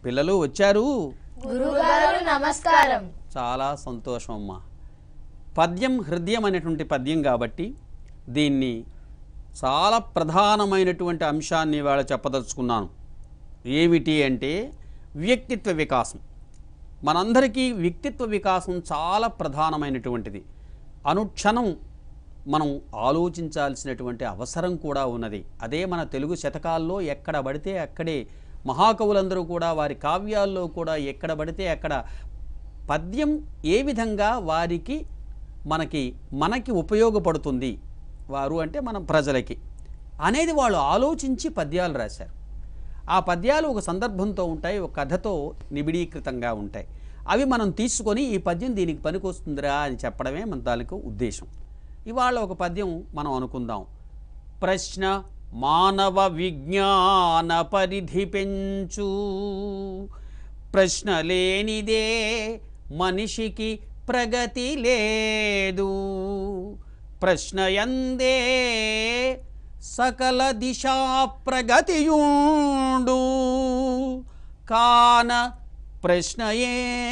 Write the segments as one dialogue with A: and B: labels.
A: పిల్లలు వచ్చారు
B: గురువుగారు నమస్కారం
A: చాలా సంతోషం అమ్మా పద్యం హృదయం అనేటువంటి పద్యం కాబట్టి దీన్ని చాలా ప్రధానమైనటువంటి అంశాన్ని ఇవాళ చెప్పదలుచుకున్నాను ఏమిటి అంటే వ్యక్తిత్వ వికాసం మనందరికీ వ్యక్తిత్వ వికాసం చాలా ప్రధానమైనటువంటిది అనుక్షణం మనం ఆలోచించాల్సినటువంటి అవసరం కూడా ఉన్నది అదే మన తెలుగు శతకాల్లో ఎక్కడ పడితే అక్కడే మహాకవులందరూ కూడా వారి కావ్యాల్లో కూడా ఎక్కడ పడితే అక్కడ పద్యం ఏ విధంగా వారికి మనకి మనకి ఉపయోగపడుతుంది వారు అంటే మన ప్రజలకి అనేది వాళ్ళు ఆలోచించి పద్యాలు రాశారు ఆ పద్యాలు ఒక సందర్భంతో ఉంటాయి ఒక కథతో నిబిడీకృతంగా ఉంటాయి అవి మనం తీసుకొని ఈ పద్యం దీనికి పనికొస్తుందిరా అని చెప్పడమే మన తాలూకు ఉద్దేశం ఇవాళ ఒక పద్యం మనం అనుకుందాం ప్రశ్న మానవ విజ్ఞాన పరిధి పెంచు ప్రశ్న లేనిదే మనిషికి ప్రగతి లేదు ప్రశ్న ఎందే సకల దిశా ప్రగతియుండు కాన ప్రశ్నయే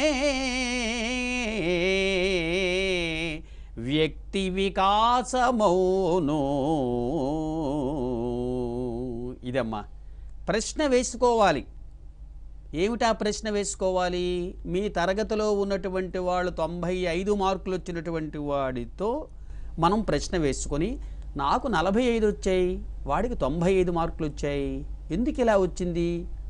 A: వ్యక్తి వికాసమౌను ఇదమ్మా ప్రశ్న వేసుకోవాలి ఏమిటా ప్రశ్న వేసుకోవాలి మీ తరగతిలో ఉన్నటువంటి వాళ్ళు తొంభై ఐదు మార్కులు వచ్చినటువంటి వాడితో మనం ప్రశ్న వేసుకొని నాకు నలభై ఐదు వచ్చాయి వాడికి తొంభై ఐదు మార్కులు వచ్చాయి ఎందుకు ఇలా వచ్చింది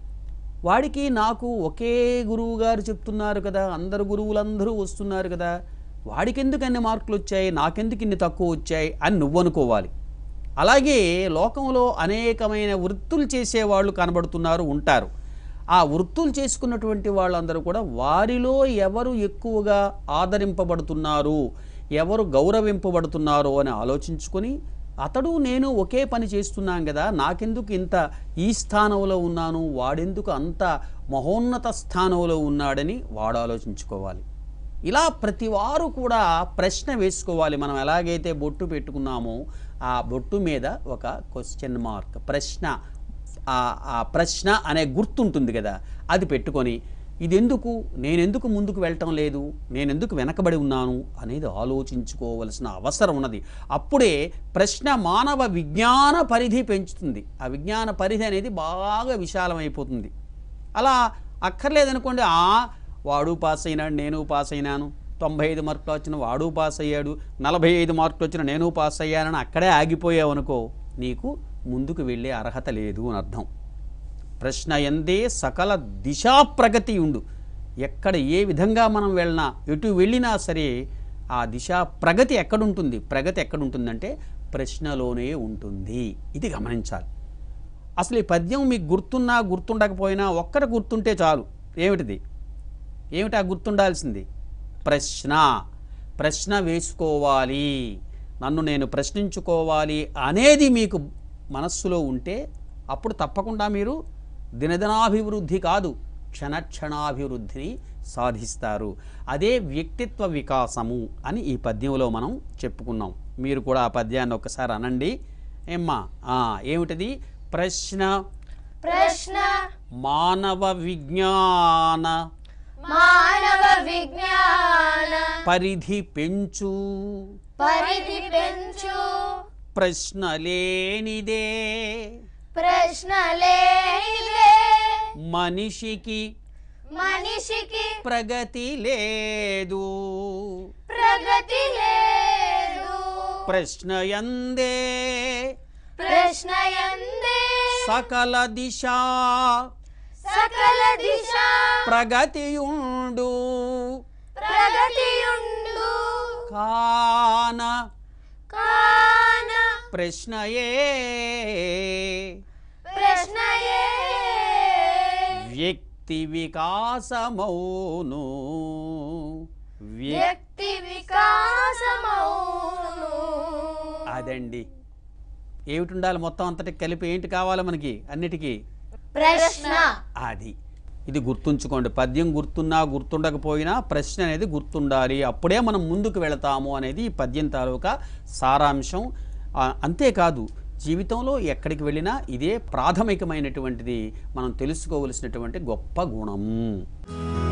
A: వాడికి నాకు ఒకే గురువు గారు చెప్తున్నారు కదా అందరు గురువులందరూ వస్తున్నారు కదా వాడికి ఎందుకు అన్ని మార్కులు వచ్చాయి నాకెందుకు ఇన్ని తక్కువ వచ్చాయి అని నువ్వు అనుకోవాలి అలాగే లోకంలో అనేకమైన వృత్తులు చేసేవాళ్ళు కనబడుతున్నారు ఉంటారు ఆ వృత్తులు చేసుకున్నటువంటి వాళ్ళందరూ కూడా వారిలో ఎవరు ఎక్కువగా ఆదరింపబడుతున్నారు ఎవరు గౌరవింపబడుతున్నారు అని ఆలోచించుకొని అతడు నేను ఒకే పని చేస్తున్నాం కదా నాకెందుకు ఇంత ఈ స్థానంలో ఉన్నాను వాడెందుకు అంత మహోన్నత స్థానంలో ఉన్నాడని వాడు ఆలోచించుకోవాలి ఇలా ప్రతి వారు కూడా ప్రశ్న వేసుకోవాలి మనం ఎలాగైతే బొట్టు పెట్టుకున్నామో ఆ బొట్టు మీద ఒక క్వశ్చన్ మార్క్ ప్రశ్న ఆ- ఆ ప్రశ్న అనే గుర్తుంటుంది కదా అది పెట్టుకొని ఇది ఎందుకు నేనెందుకు ముందుకు వెళ్ళటం లేదు నేనెందుకు వెనకబడి ఉన్నాను అనేది ఆలోచించుకోవలసిన అవసరం ఉన్నది అప్పుడే ప్రశ్న మానవ విజ్ఞాన పరిధి పెంచుతుంది ఆ విజ్ఞాన పరిధి అనేది బాగా విశాలమైపోతుంది అలా అక్కర్లేదనుకోండి ఆ వాడు పాస్ అయినాడు నేను పాస్ అయినాను తొంభై ఐదు మార్కులు వచ్చిన వాడు పాస్ అయ్యాడు నలభై ఐదు మార్కులు వచ్చిన నేను పాస్ అయ్యానని అక్కడే ఆగిపోయావు అనుకో నీకు ముందుకు వెళ్ళే అర్హత లేదు అని అర్థం ప్రశ్న ఎందే సకల దిశా ప్రగతి ఉండు ఎక్కడ ఏ విధంగా మనం వెళ్ళినా ఎటు వెళ్ళినా సరే ఆ దిశా ప్రగతి ఎక్కడుంటుంది ప్రగతి ఎక్కడుంటుందంటే ప్రశ్నలోనే ఉంటుంది ఇది గమనించాలి అసలు ఈ పద్యం మీకు గుర్తున్నా గుర్తుండకపోయినా ఒక్కటి గుర్తుంటే చాలు ఏమిటిది ఏమిటా గుర్తుండాల్సింది ప్రశ్న ప్రశ్న వేసుకోవాలి నన్ను నేను ప్రశ్నించుకోవాలి అనేది మీకు మనస్సులో ఉంటే అప్పుడు తప్పకుండా మీరు దినదినాభివృద్ధి కాదు క్షణక్షణాభివృద్ధిని సాధిస్తారు అదే వ్యక్తిత్వ వికాసము అని ఈ పద్యంలో మనం చెప్పుకున్నాం మీరు కూడా ఆ పద్యాన్ని ఒకసారి అనండి ఏమ్మా ఆ, ఏమిటిది ప్రశ్న
B: ప్రశ్న
A: మానవ విజ్ఞాన
B: మానవ విజ్ఞాన
A: పరిధి పెంచు
B: పరిధి పెంచు
A: ప్రశ్న లేనిదే
B: ప్రశ్న లేనిదే
A: మనిషికి
B: మనిషికి
A: ప్రగతి లేదు
B: ప్రగతి లేదు
A: ప్రశ్న ఎందే
B: ప్రశ్న ఎందే
A: సకల దిశ
B: సకల దిశ
A: ప్రగతియుండు
B: ప్రగతియుండు
A: కాన
B: కాన
A: ప్రశ్నయే
B: ప్రశ్నయే
A: వ్యక్తి వికాసమౌను వ్య
B: వ్యక్తి వికాసమౌను
A: అదండి ఏమిటి ఉండాలి మొత్తం అంతటికి కలిపి ఏంటి కావాలి మనకి అన్నిటికీ
B: ప్రశ్న
A: అది ఇది గుర్తుంచుకోండి పద్యం గుర్తున్నా గుర్తుండకపోయినా ప్రశ్న అనేది గుర్తుండాలి అప్పుడే మనం ముందుకు వెళతాము అనేది ఈ పద్యం తాలూకా సారాంశం ఆ, అంతేకాదు జీవితంలో ఎక్కడికి వెళ్ళినా ఇదే ప్రాథమికమైనటువంటిది మనం తెలుసుకోవలసినటువంటి గొప్ప గుణం